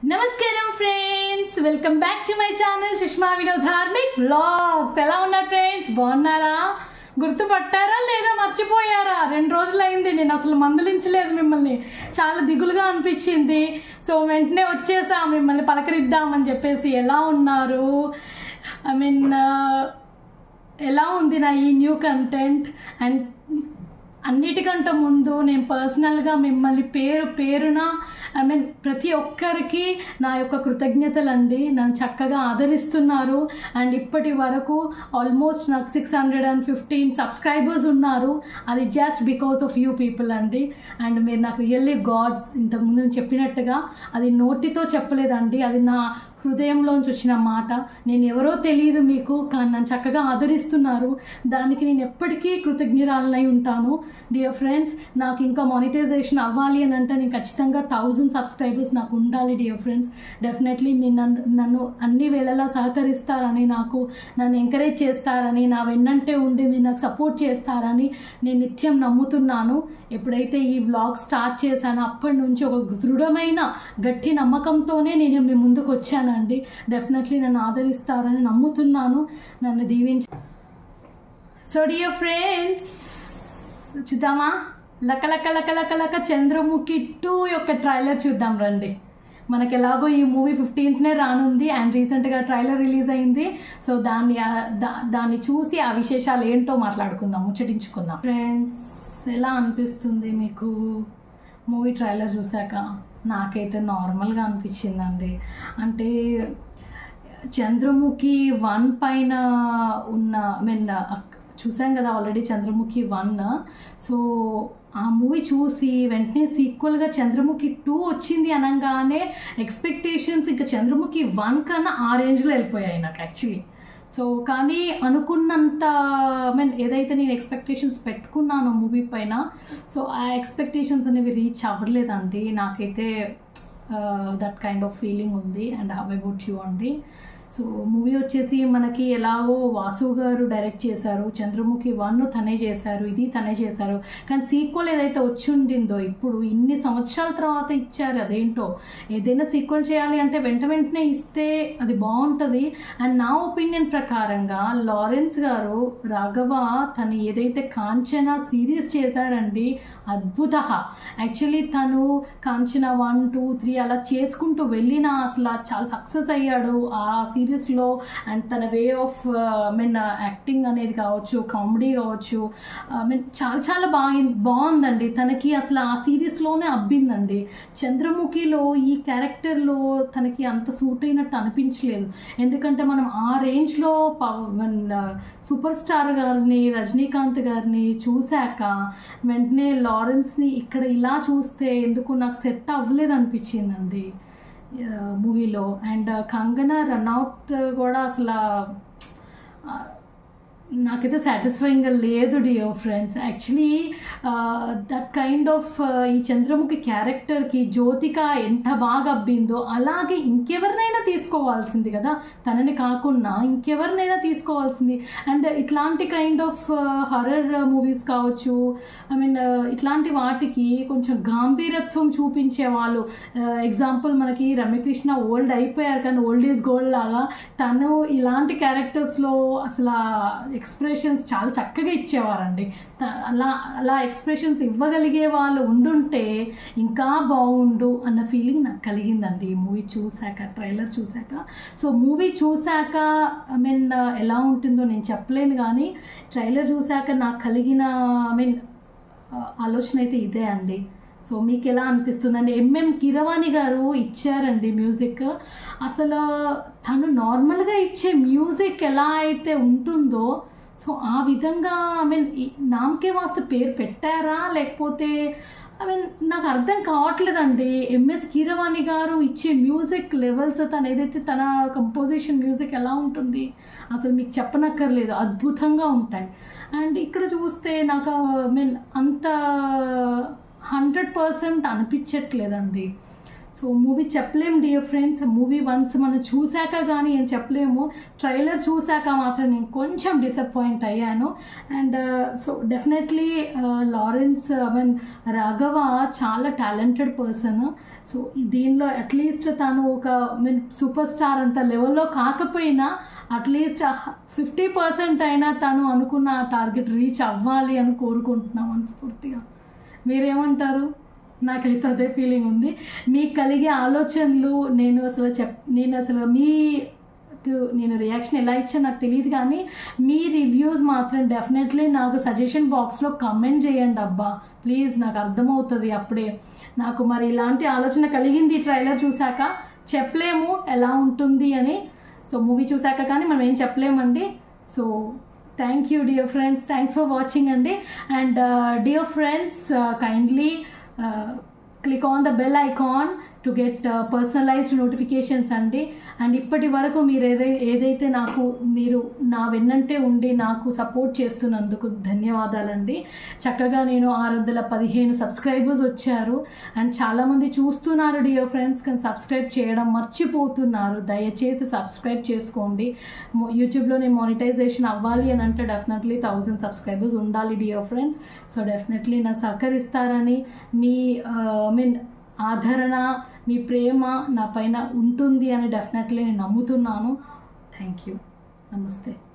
నమస్కారం friends welcome back to my channel Sushma Vinod Dharmik vlogs ఎలా ఉన్నారు ఫ్రెండ్స్ బాగున్నారా గుర్తుపట్టారా లేదా మర్చిపోయారా రెండు రోజులు అయింది నేను అసలు మందలించలేదు మిమ్మల్ని చాలా దిగులుగా అనిపించింది సో వెంటనే వచ్చేసా మిమ్మల్ని పలకరిద్దామని చెప్పేసి ఎలా ఉన్నారు ఐ మీన్ ఎలా ఉంది నా ఈ న్యూ కంటెంట్ అండ్ అన్నిటికంటే ముందు నేను పర్సనల్గా మిమ్మల్ని పేరు పేరున ఐ మీన్ ప్రతి ఒక్కరికి నా యొక్క కృతజ్ఞతలు అండి నన్ను చక్కగా ఆదరిస్తున్నారు అండ్ ఇప్పటి వరకు ఆల్మోస్ట్ నాకు six hundred and fifteen subscribers ఉన్నారు అది just because of you people అండి అండ్ మీరు నాకు రియల్లీ గాడ్స్ ఇంతకుముందు నేను చెప్పినట్టుగా అది నోటితో చెప్పలేదండి అది నా హృదయంలోంచి వచ్చిన మాట నేను ఎవరో తెలియదు మీకు కానీ నన్ను చక్కగా ఆదరిస్తున్నారు దానికి నేను ఎప్పటికీ కృతజ్ఞరాలనై ఉంటాను డియర్ ఫ్రెండ్స్ నాకు ఇంకా మానిటైజేషన్ అవ్వాలి అని అంటే నేను ఖచ్చితంగా థౌజండ్ సబ్స్క్రైబర్స్ నాకు ఉండాలి డియర్ ఫ్రెండ్స్ డెఫినెట్లీ మీరు నన్ను నన్ను అన్ని వేళలా సహకరిస్తారని నాకు నన్ను ఎంకరేజ్ చేస్తారని నా వెన్నంటే ఉండి మీరు నాకు సపోర్ట్ చేస్తారని నేను నిత్యం నమ్ముతున్నాను ఎప్పుడైతే ఈ వ్లాగ్ స్టార్ట్ చేశానో అప్పటి నుంచి ఒక దృఢమైన గట్టి నమ్మకంతోనే నేను మీ ముందుకు వచ్చానండి డెఫినెట్లీ నన్ను ఆదరిస్తారని నమ్ముతున్నాను నన్ను దీవించి సో డియర్ ఫ్రెండ్స్ చూద్దామా లక లక లక లక లక చంద్రముఖి టూ యొక్క ట్రైలర్ చూద్దాం రండి మనకి ఎలాగో ఈ మూవీ ఫిఫ్టీన్త్నే రానుంది అండ్ రీసెంట్గా ట్రైలర్ రిలీజ్ అయింది సో దాన్ని ఆ, దా- దాన్ని చూసి ఆ విశేషాలు ఏంటో మాట్లాడుకుందాం ముచ్చటించుకుందాం ఫ్రెండ్స్ ఎలా అనిపిస్తుంది మీకు మూవీ ట్రైలర్ చూశాక నాకైతే నార్మల్గా అనిపించిందండి అంటే చంద్రముఖి వన్ పైన ఉన్న ఐ మీన్ చూసాం కదా ఆల్రెడీ చంద్రముఖి వన్ సో ఆ మూవీ చూసి వెంటనే సీక్వల్గా చంద్రముఖి టూ వచ్చింది అనగానే ఎక్స్పెక్టేషన్స్ ఇంకా చంద్రముఖి వన్ కన్నా ఆ రేంజ్లో వెళ్ళిపోయాయి నాకు యాక్చువల్లీ సో కానీ అనుకున్నంత ఐ మీన్ ఏదైతే నేను ఎక్స్పెక్టేషన్స్ పెట్టుకున్నానో మూవీ పైన సో ఆ ఎక్స్పెక్టేషన్స్ అనేవి రీచ్ అవ్వలేదండి నాకైతే దట్ కైండ్ ఆఫ్ ఫీలింగ్ ఉంది అండ్ హవ్ అబౌట్ యూ అండి సో మూవీ వచ్చేసి మనకి ఎలాగో వాసు గారు డైరెక్ట్ చేశారు చంద్రముఖి వన్ తనే చేశారు ఇది తనే చేశారు కానీ సీక్వల్ ఏదైతే వచ్చి ఉండిందో ఇప్పుడు ఇన్ని సంవత్సరాల తర్వాత ఇచ్చారు అదేంటో ఏదైనా సీక్వల్ చేయాలి అంటే వెంట వెంటనే ఇస్తే అది బాగుంటుంది అండ్ నా ఒపీనియన్ ప్రకారంగా లారెన్స్ గారు రాఘవ తను ఏదైతే కాంచన సిరీస్ చేశారండి అద్భుత యాక్చువల్లీ తను కాంచన వన్ టూ త్రీ అలా చేసుకుంటూ వెళ్ళిన అసలు చాలా సక్సెస్ అయ్యాడు ఆ సిరీస్లో అండ్ తన way of I mean acting అనేది కావచ్చు కామెడీ కావచ్చు ఐ మీన్ చాలా చాలా బాగా బాగుందండి తనకి అసలు ఆ సిరీస్లోనే అబ్బిందండి చంద్రముఖిలో ఈ క్యారెక్టర్లో తనకి అంత సూట్ అయినట్టు అనిపించలేదు ఎందుకంటే మనం ఆ రేంజ్లో సూపర్ స్టార్ గారిని రజనీకాంత్ గారిని చూశాక వెంటనే లారెన్స్ని ఇక్కడ ఇలా చూస్తే ఎందుకు నాకు సెట్ అవ్వలేదు అనిపించిందండి మూవీలో అండ్ కంగనా రన్అట్ కూడా అసలు ఆ, నాకైతే సాటిస్ఫైయింగ్గా లేదు dear friends actually that kind of ఈ చంద్రముఖి క్యారెక్టర్కి జ్యోతిక ఎంత బాగా అబ్బిందో అలాగే ఇంకెవరినైనా తీసుకోవాల్సింది కదా తనని కాకుండా ఇంకెవరినైనా తీసుకోవాల్సింది అండ్ ఇట్లాంటి కైండ్ ఆఫ్ హర్రర్ మూవీస్ కావచ్చు ఐ మీన్ ఇట్లాంటి వాటికి కొంచెం గాంభీరత్వం చూపించే వాళ్ళు ఎగ్జాంపుల్ మనకి రమ్యకృష్ణ ఓల్డ్ అయిపోయారు కానీ ఓల్డ్ ఈజ్ గోల్డ్ లాగా తను ఇలాంటి క్యారెక్టర్స్లో అసలు ఎక్స్ప్రెషన్స్ చాలా చక్కగా ఇచ్చేవారండి త- అలా అలా ఎక్స్ప్రెషన్స్ ఇవ్వగలిగే వాళ్ళు ఉండుంటే ఇంకా బాగుండు అన్న ఫీలింగ్ నాకు కలిగిందండి ఈ మూవీ చూశాక ట్రైలర్ చూశాక సో మూవీ చూశాక ఐ మీన్ ఎలా ఉంటుందో నేను చెప్పలేను కానీ ట్రైలర్ చూశాక నాకు కలిగిన ఐ మీన్ ఆలోచన అయితే ఇదే అండి సో మీకు ఎలా అనిపిస్తుందండి ఎంఎం కిరవాణి గారు ఇచ్చారండి మ్యూజిక్ అసలు తను నార్మల్గా ఇచ్చే మ్యూజిక్ ఎలా అయితే ఉంటుందో సో ఆ విధంగా ఐ మీన్ నామకే వాస్తే పేరు పెట్టారా లేకపోతే ఐ మీన్ నాకు అర్థం కావట్లేదండి ఎంఎస్ కీరవాణి గారు ఇచ్చే మ్యూజిక్ లెవెల్స్ తను ఏదైతే తన కంపోజిషన్ మ్యూజిక్ ఎలా ఉంటుంది అసలు మీకు చెప్పనక్కర్లేదు అద్భుతంగా ఉంటాయి అండ్ ఇక్కడ చూస్తే నాకు ఐ మీన్ అంత హండ్రెడ్ పర్సెంట్ అనిపించట్లేదండి సో మూవీ చెప్పలేము డియర్ ఫ్రెండ్స్ మూవీ వన్స్ మనం చూశాక కానీ ఏం చెప్పలేము ట్రైలర్ చూశాక మాత్రం నేను కొంచెం డిసప్పాయింట్ అయ్యాను and so definitely Lawrence I mean Raghava చాలా టాలెంటెడ్ పర్సన్ సో దీనిలో అట్లీస్ట్ తను ఒక మీన్ సూపర్ స్టార్ అంత లెవెల్లో కాకపోయినా అట్లీస్ట్ ఫిఫ్టీ పర్సెంట్ అయినా తను అనుకున్న ఆ టార్గెట్ రీచ్ అవ్వాలి అని కోరుకుంటున్నాం మనస్ఫూర్తిగా మీరేమంటారు నాకైతే అదే ఫీలింగ్ ఉంది మీకు కలిగే ఆలోచనలు నేను అసలు చెప్ నేను అసలు మీ నేను రియాక్షన్ ఎలా ఇచ్చాను నాకు తెలియదు కానీ మీ రివ్యూస్ మాత్రం డెఫినెట్లీ నాకు సజెషన్ బాక్స్లో కమెంట్ చేయండి అబ్బా ప్లీజ్ నాకు అర్థమవుతుంది అప్పుడే నాకు మరి ఇలాంటి ఆలోచన కలిగింది ఈ ట్రైలర్ చూశాక చెప్పలేము ఎలా ఉంటుంది అని సో మూవీ చూశాక కానీ మనం ఏం చెప్పలేమండి so thank you dear friends thanks for watching అండి and dear friends kindly click on the bell icon to get personalised notifications అండి అండ్ ఇప్పటి వరకు మీరు ఏదై ఏదైతే నాకు మీరు నా వెన్నంటే ఉండి నాకు సపోర్ట్ చేస్తున్నందుకు ధన్యవాదాలండి చక్కగా నేను ఆరు వందల పదిహేను సబ్స్క్రైబర్స్ వచ్చారు అండ్ చాలామంది చూస్తున్నారు డియర్ ఫ్రెండ్స్ కానీ సబ్స్క్రైబ్ చేయడం మర్చిపోతున్నారు దయచేసి సబ్స్క్రైబ్ చేసుకోండి మొ- యూట్యూబ్లో నేను మానిటైజేషన్ అవ్వాలి అని అంటే డెఫినెట్లీ థౌజండ్ సబ్స్క్రైబర్స్ ఉండాలి డియర్ ఫ్రెండ్స్ సో డెఫినెట్లీ నాకు సహకరిస్తారని మీ ఐ మీన్ ఆదరణ మీ ప్రేమ నా పైన ఉంటుంది అని డెఫినెట్లీ నేను నమ్ముతున్నాను థ్యాంక్ యూ నమస్తే